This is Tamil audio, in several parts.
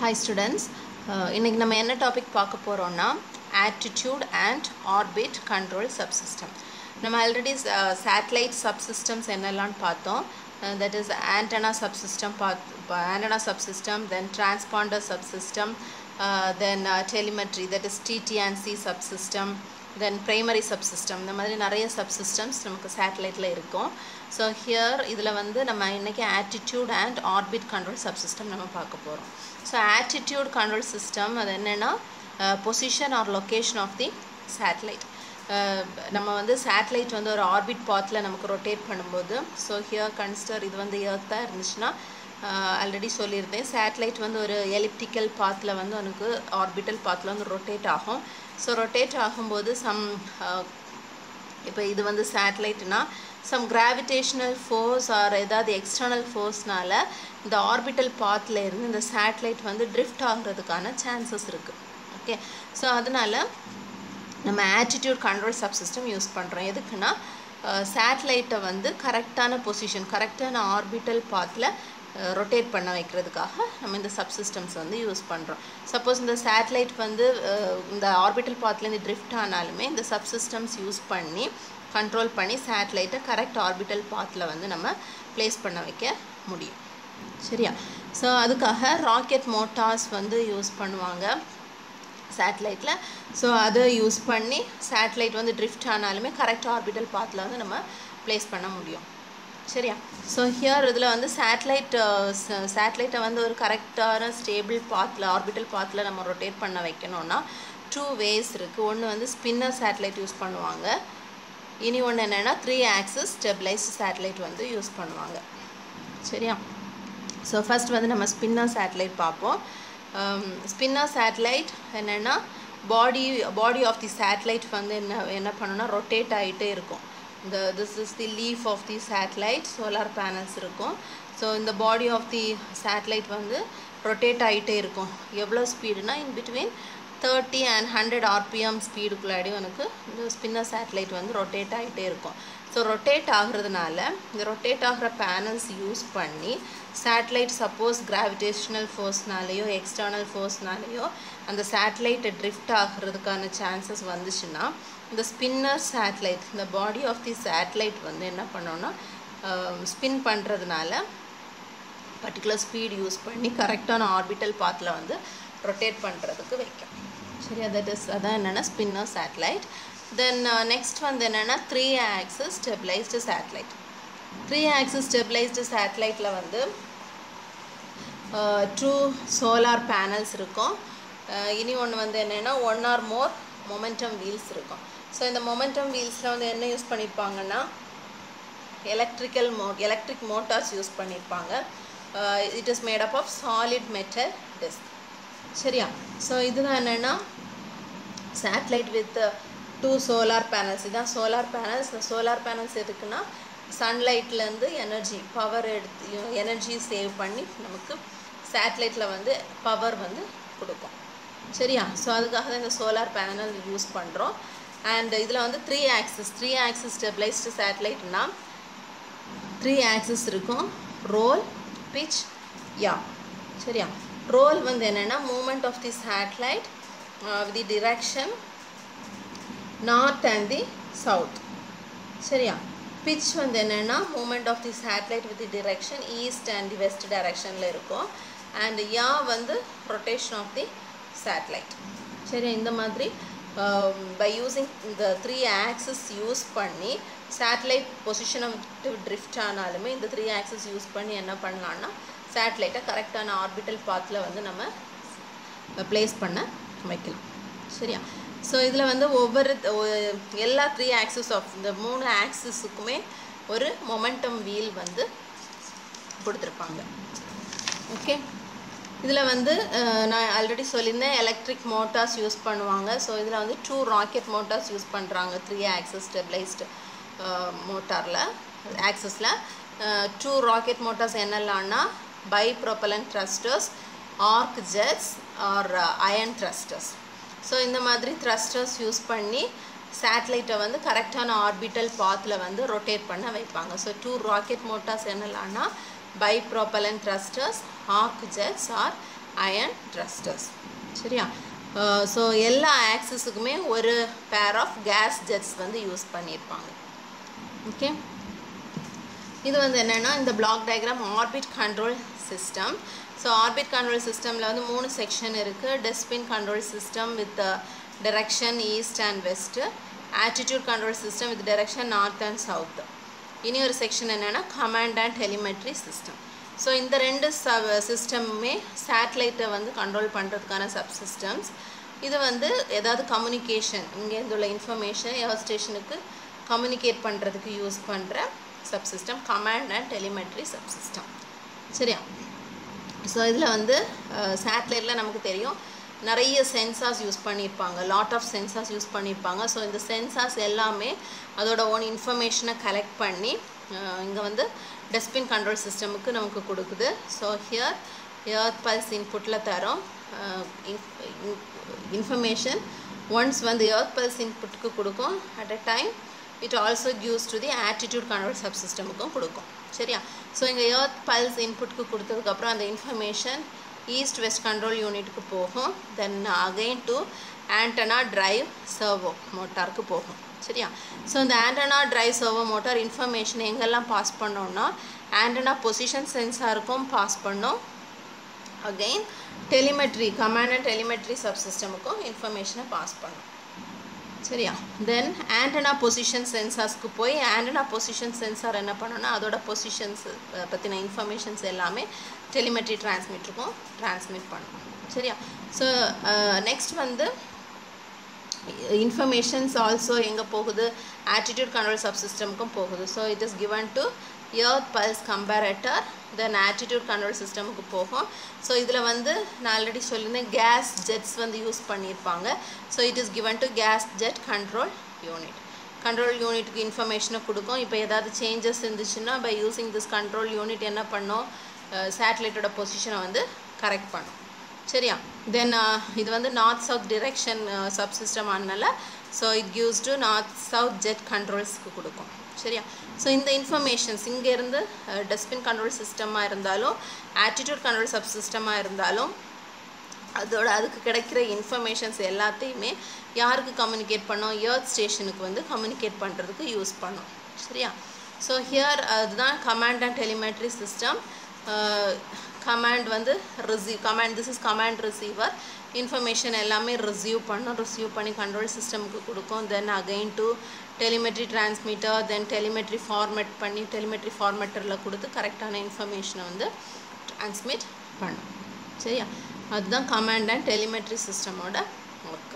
ஹாய் ஸ்டூடெண்ட்ஸ் இன்றைக்கி நம்ம என்ன டாபிக் பார்க்க போகிறோம்னா attitude and orbit control subsystem நம்ம ஆல்ரெடி சேட்டலைட் சப்சிஸ்டம்ஸ் என்னெல்லாம் பார்த்தோம் தட் இஸ் ஆண்டனா சப்சிஸ்டம் பார்த்து antenna subsystem then transponder subsystem then telemetry that is TTNC subsystem then primary subsystem இந்த மாதிரி நிறைய சப்சிஸ்டம்ஸ் நமக்கு சேட்டலைட்டில் இருக்கும் ஸோ ஹியர் இதில் வந்து நம்ம இன்றைக்கி attitude and orbit control subsystem நம்ம பார்க்க போகிறோம் ஸோ ஆட்டிடியூட் கண்ட்ரோல் சிஸ்டம் அது என்னென்னா position or location of the satellite நம்ம வந்து சேட்டலைட் வந்து ஒரு ஆர்பிட் பாத்தில் நமக்கு ரொட்டேட் பண்ணும்போது ஸோ ஹியர் கன்சிடர் இது வந்து எர்த்தாக இருந்துச்சுன்னா ஆல்ரெடி சொல்லியிருந்தேன் சேட்டலைட் வந்து ஒரு எலிப்டிக்கல் பாத்தில் வந்து உனக்கு ஆர்பிட்டல் பாத்தில் வந்து ரொட்டேட் ஆகும் ஸோ ரொட்டேட் ஆகும்போது சம் இப்போ இது வந்து சேட்டலைட்னா சம் கிராவிடேஷ்னல் ஃபோர்ஸ் ஆர் ஏதாவது எக்ஸ்டர்னல் ஃபோர்ஸ்னால இந்த ஆர்பிட்டல் பாத்தில் இருந்து இந்த சேட்டலைட் வந்து ட்ரிஃப்ட் ஆகுறதுக்கான சான்சஸ் இருக்குது ஓகே ஸோ அதனால் நம்ம ஆட்டிடியூட் கண்ட்ரோல் சப்சிஸ்டம் யூஸ் பண்ணுறோம் எதுக்குன்னா சேட்டலைட்டை வந்து கரெக்டான பொசிஷன் கரெக்டான ஆர்பிட்டல் பாத்தில் ரொட்டேட் பண்ண வைக்கிறதுக்காக நம்ம இந்த சப்சிஸ்டம்ஸ் வந்து யூஸ் பண்ணுறோம் சப்போஸ் இந்த சேட்டலைட் வந்து இந்த ஆர்பிட்டல் பாத்லேருந்து ட்ரிஃப்ட் ஆனாலுமே இந்த சப்சிஸ்டம்ஸ் யூஸ் பண்ணி கண்ட்ரோல் பண்ணி சேட்டலைட்டை கரெக்ட் ஆர்பிட்டல் பாத்தில் வந்து நம்ம ப்ளேஸ் பண்ண வைக்க முடியும் சரியா ஸோ அதுக்காக ராக்கெட் மோட்டார்ஸ் வந்து யூஸ் பண்ணுவாங்க சேட்டலைட்டில் ஸோ அதை யூஸ் பண்ணி சேட்டலைட் வந்து ட்ரிஃப்ட் ஆனாலுமே கரெக்ட் ஆர்பிட்டல் பாத்தில் வந்து நம்ம ப்ளேஸ் பண்ண முடியும் சரியா ஸோ ஹியர் இதில் வந்து சேட்டலைட் சேட்டலைட்டை வந்து ஒரு கரெக்டான ஸ்டேபிள் பாத்தில் ஆர்பிட்டல் பாத்தில் நம்ம ரொட்டேட் பண்ண வைக்கணும்னா டூ வேஸ் இருக்குது ஒன்று வந்து ஸ்பின்னர் சேட்டலைட் யூஸ் பண்ணுவாங்க இனி ஒன்று என்னென்னா த்ரீ ஆக்சஸ் ஸ்டெபிளைஸ்டு சேட்டலைட் வந்து யூஸ் பண்ணுவாங்க சரியா ஸோ ஃபஸ்ட் வந்து நம்ம ஸ்பின்னர் சேட்டலைட் பார்ப்போம் ஸ்பின்னர் சேட்டலைட் என்னென்னா body body of the satellite வந்து என்ன என்ன பண்ணுன்னா ரொட்டேட் ஆகிட்டே இருக்கும் இந்த this is the leaf of the satellite solar panels இருக்கும் ஸோ இந்த பாடி ஆஃப் தி சேட்டலைட் வந்து ரொட்டேட் ஆகிட்டே இருக்கும் எவ்வளோ ஸ்பீடுனா in between thirty and hundred RPM ஸ்பீடுக்குள்ளாடி உனக்கு இந்த ஸ்பின்னர் சேட்டலைட் வந்து ரொட்டேட் ஆகிட்டே இருக்கும் ஸோ ரொட்டேட் ஆகுறதுனால இந்த ரொட்டேட் ஆகிற பேனல்ஸ் யூஸ் பண்ணி சேட்டலைட் சப்போஸ் கிராவிடேஷ்னல் ஃபோர்ஸ்னாலேயோ எக்ஸ்டர்னல் ஃபோர்ஸ்னாலேயோ அந்த சேட்டலைட்டை ட்ரிஃப்ட் ஆகிறதுக்கான சான்சஸ் வந்துச்சுன்னா இந்த ஸ்பின்னர் சேட்டலைட் இந்த பாடி ஆஃப் தி சேட்டலைட் வந்து என்ன பண்ணோன்னா ஸ்பின் பண்ணுறதுனால பர்டிகுலர் ஸ்பீட் யூஸ் பண்ணி கரெக்டான ஆர்பிட்டல் பாத்தில் வந்து ரொட்டேட் பண்ணுறதுக்கு வைக்கும் சரியா தட் இஸ் அதான் என்னென்னா ஸ்பின்னர் சேட்டலைட் தென் நெக்ஸ்ட் வந்து என்னென்னா three axis stabilised satellite three axis stabilised சேட்டலைட்டில் வந்து டூ சோலார் பேனல்ஸ் இருக்கும் இனி ஒன்று வந்து என்னென்னா one or more momentum wheels இருக்கும் ஸோ இந்த மொமெண்டம் வீல்ஸில் வந்து என்ன யூஸ் பண்ணியிருப்பாங்கன்னா எலக்ட்ரிக்கல் மோ எலக்ட்ரிக் மோட்டார்ஸ் யூஸ் பண்ணியிருப்பாங்க it is made up of solid metal disc சரியா ஸோ இதுதான் என்னென்னா satellite with two solar panels இதுதான் சோலார் பேனல்ஸ் இந்த சோலார் பேனல்ஸ் எதுக்குன்னா சன்லைட்லேருந்து எனர்ஜி பவர் எடுத்து எனர்ஜி சேவ் பண்ணி நமக்கு சேட்டலைட்டில் வந்து பவர் வந்து கொடுக்கும் சரியா ஸோ அதுக்காக தான் இந்த சோலார் பேனல் யூஸ் பண்ணுறோம் அண்ட் இதில் வந்து three axis three axis stabilised சேட்டலைட்னா த்ரீ ஆக்சிஸ் இருக்கும் ரோல் பிச் யா சரியா ரோல் வந்து என்னென்னா moment of the satellite the direction north and the south சரியா பிச் வந்து என்னென்னா moment of the satellite with the direction east and the west டைரக்ஷனில் இருக்கும் அண்ட் யா வந்து ரொட்டேஷன் ஆஃப் தி சேட்டலைட் சரி இந்த மாதிரி பை யூஸிங் இந்த த்ரீ ஆக்சஸ் யூஸ் பண்ணி சேட்டலைட் பொசிஷனை விட்டு ட்ரிஃப்ட் ஆனாலுமே இந்த த்ரீ ஆக்சஸ் யூஸ் பண்ணி என்ன பண்ணலான்னா சேட்டலைட்டை கரெக்டான ஆர்பிட்டல் பாத்தில் வந்து நம்ம ப்ளேஸ் பண்ண வைக்கலாம் சரியா ஸோ இதில் வந்து ஒவ்வொரு எல்லா த்ரீ ஆக்சஸ் ஆஃப் இந்த மூணு ஆக்சஸுக்குமே ஒரு மொமெண்டம் வீல் வந்து கொடுத்துருப்பாங்க ஓகே இதில் வந்து நான் ஆல்ரெடி சொல்லியிருந்தேன் எலக்ட்ரிக் மோட்டார்ஸ் யூஸ் பண்ணுவாங்க ஸோ இதில் வந்து டூ ராக்கெட் மோட்டார்ஸ் யூஸ் பண்ணுறாங்க த்ரீ ஆக்சஸ் ஸ்டெபிளைஸ்டு மோட்டாரில் ஆக்சஸில் டூ ராக்கெட் மோட்டார்ஸ் என்னெல்லாம்னா bipropellant thrusters arc jets or ion thrusters so இந்த மாதிரி த்ரஸ்டர்ஸ் யூஸ் பண்ணி சேட்டலைட்டை வந்து கரெக்டான ஆர்பிட்டல் பாத்தில் வந்து ரொட்டேட் பண்ண வைப்பாங்க ஸோ டூ ராக்கெட் மோட்டார்ஸ் என்னெல்லாம்னா bipropellant thrusters, arc jets or ion thrusters சரியா ஸோ எல்லா ஆக்சிஸுக்குமே ஒரு பேர் ஆஃப் கேஸ் ஜெட்ஸ் வந்து யூஸ் பண்ணியிருப்பாங்க ஓகே இது வந்து என்னென்னா இந்த block diagram orbit control system so orbit control சிஸ்டமில் வந்து மூணு செக்ஷன் இருக்குது டஸ்ட்பின் control system with direction east and west attitude control system with direction north and south இனி ஒரு செக்ஷன் என்னென்னா command and telemetry system so இந்த ரெண்டு சப் சிஸ்டமுமே சேட்டலைட்டை வந்து கண்ட்ரோல் பண்ணுறதுக்கான சப் சிஸ்டம்ஸ் இது வந்து ஏதாவது கம்யூனிகேஷன் இங்கேருந்து உள்ள இன்ஃபர்மேஷன் ஏர் ஸ்டேஷனுக்கு கம்யூனிகேட் பண்ணுறதுக்கு யூஸ் பண்ணுற subsystem command and telemetry subsystem சரியா ஸோ இதில் வந்து சேட்டலைட்டில் நமக்கு தெரியும் நிறைய சென்சார்ஸ் யூஸ் பண்ணியிருப்பாங்க லாட் ஆஃப் சென்சார்ஸ் யூஸ் பண்ணியிருப்பாங்க ஸோ இந்த சென்சார்ஸ் எல்லாமே அதோட ஓன் இன்ஃபர்மேஷனை கலெக்ட் பண்ணி இங்கே வந்து டஸ்ட்பின் கண்ட்ரோல் சிஸ்டமுக்கு நமக்கு கொடுக்குது ஸோ ஹியர் எர்த் பல்ஸ் இன்புட்டில் தரோம் இன்ஃபர்மேஷன் ஒன்ஸ் வந்து எர்த் பல்ஸ் இன்புட்டுக்கு கொடுக்கும் at a time it also gives to the attitude control சப்சிஸ்டமுக்கும் கொடுக்கும் சரியா ஸோ இங்கே எர்த் பல்ஸ் இன்புட்க்கு கொடுத்ததுக்கப்புறம் அந்த இன்ஃபர்மேஷன் ஈஸ்ட் வெஸ்ட் கண்ட்ரோல் யூனிட்டுக்கு போகும் then again to antenna drive servo மோட்டாருக்கு போகும் சரியா ஸோ இந்த antenna drive servo motor information எங்கெல்லாம் பாஸ் பண்ணோம்னா ஆண்டனா பொசிஷன் சென்சாருக்கும் பாஸ் பண்ணோம் again telemetry command and telemetry சப்சிஸ்டமுக்கும் இன்ஃபர்மேஷனை பாஸ் பண்ணும் சரியா தென் ஆண்டனா பொசிஷன் சென்சார்ஸ்க்கு போய் ஆண்டனா பொசிஷன் சென்சார் என்ன பண்ணோன்னா அதோட பொசிஷன்ஸ் பற்றின இன்ஃபர்மேஷன்ஸ் எல்லாமே டெலிமெட்ரி டிரான்ஸ்மிட்டருக்கும் டிரான்ஸ்மிட் பண்ணும் சரியா ஸோ நெக்ஸ்ட் வந்து இன்ஃபர்மேஷன்ஸ் ஆல்சோ எங்கே போகுது ஆட்டிடியூட் கண்ட்ரோல் சப்சிஸ்டமுக்கும் போகுது so it is given to earth pulse comparator then attitude control சிஸ்டமுக்கு போகும் ஸோ இதில் வந்து நான் ஆல்ரெடி சொல்லியிருந்தேன் கேஸ் ஜெட்ஸ் வந்து யூஸ் பண்ணியிருப்பாங்க so it is given to gas jet control unit control யூனிட்டுக்கு இன்ஃபர்மேஷனை கொடுக்கும் இப்போ ஏதாவது சேஞ்சஸ் இருந்துச்சுன்னா by using this control unit என்ன பண்ணோம் சேட்டலைட்டோட பொசிஷனை வந்து கரெக்ட் பண்ணும் சரியா தென் இது வந்து நார்த் சவுத் டிரெக்ஷன் சப்சிஸ்டம் ஆனனால so it gives to north south jet கண்ட்ரோல்ஸ்க்கு கொடுக்கும் சரியா ஸோ இந்த இன்ஃபர்மேஷன்ஸ் இங்கேருந்து டஸ்ட்பின் கண்ட்ரோல் சிஸ்டமாக இருந்தாலும் ஆட்டிடியூட் கண்ட்ரோல் சப் சிஸ்டமாக இருந்தாலும் அதோட அதுக்கு கிடைக்கிற இன்ஃபர்மேஷன்ஸ் எல்லாத்தையுமே யாருக்கு கம்யூனிகேட் பண்ணோம் எர்த் ஸ்டேஷனுக்கு வந்து கம்யூனிகேட் பண்ணுறதுக்கு யூஸ் பண்ணோம் சரியா ஸோ ஹியர் அதுதான் command and telemetry system command வந்து receive command this is command receiver information எல்லாமே ரிசீவ் பண்ணும் ரிசீவ் பண்ணி கண்ட்ரோல் சிஸ்டமுக்கு கொடுக்கும் then again to telemetry transmitter then telemetry format பண்ணி டெலிமெட்ரி ஃபார்மேட்டரில் கொடுத்து கரெக்டான இன்ஃபர்மேஷனை வந்து ட்ரான்ஸ்மிட் பண்ணும் சரியா அதுதான் கமாண்ட் அண்ட் டெலிமெட்ரி சிஸ்டமோட ஒர்க்கு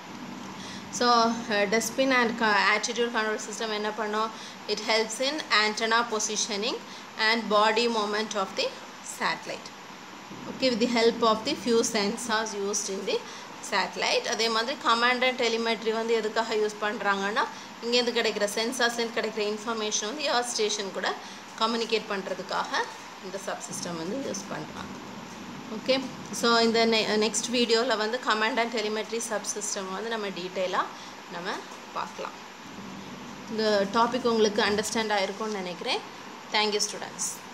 ஸோ டஸ்ட்பின் அண்ட் க ஆட்டிடியூட் கண்ட்ரோல் சிஸ்டம் என்ன பண்ணோம் it helps in antenna positioning and body movement of the satellite okay with the help of the few sensors used in the satellite அதே மாதிரி கமாண்ட் அண்ட் டெலிமெட்ரி வந்து எதுக்காக யூஸ் பண்ணுறாங்கன்னா இங்கேருந்து கிடைக்கிற சென்சார்ஸ்லேருந்து கிடைக்கிற இன்ஃபர்மேஷன் வந்து ஏர் ஸ்டேஷன் கூட கம்யூனிகேட் பண்ணுறதுக்காக இந்த சப்சிஸ்டம் வந்து யூஸ் பண்ணுறாங்க ஓகே ஸோ இந்த நெ நெக்ஸ்ட் வீடியோவில் வந்து கமாண்ட் அண்ட் டெலிமெட்ரி சப்சிஸ்டம் வந்து நம்ம டீட்டெயிலாக நம்ம பார்க்கலாம் இந்த டாபிக் உங்களுக்கு அண்டர்ஸ்டாண்ட் ஆகிருக்கும்னு நினைக்கிறேன் தேங்க்யூ ஸ்டூடெண்ட்ஸ்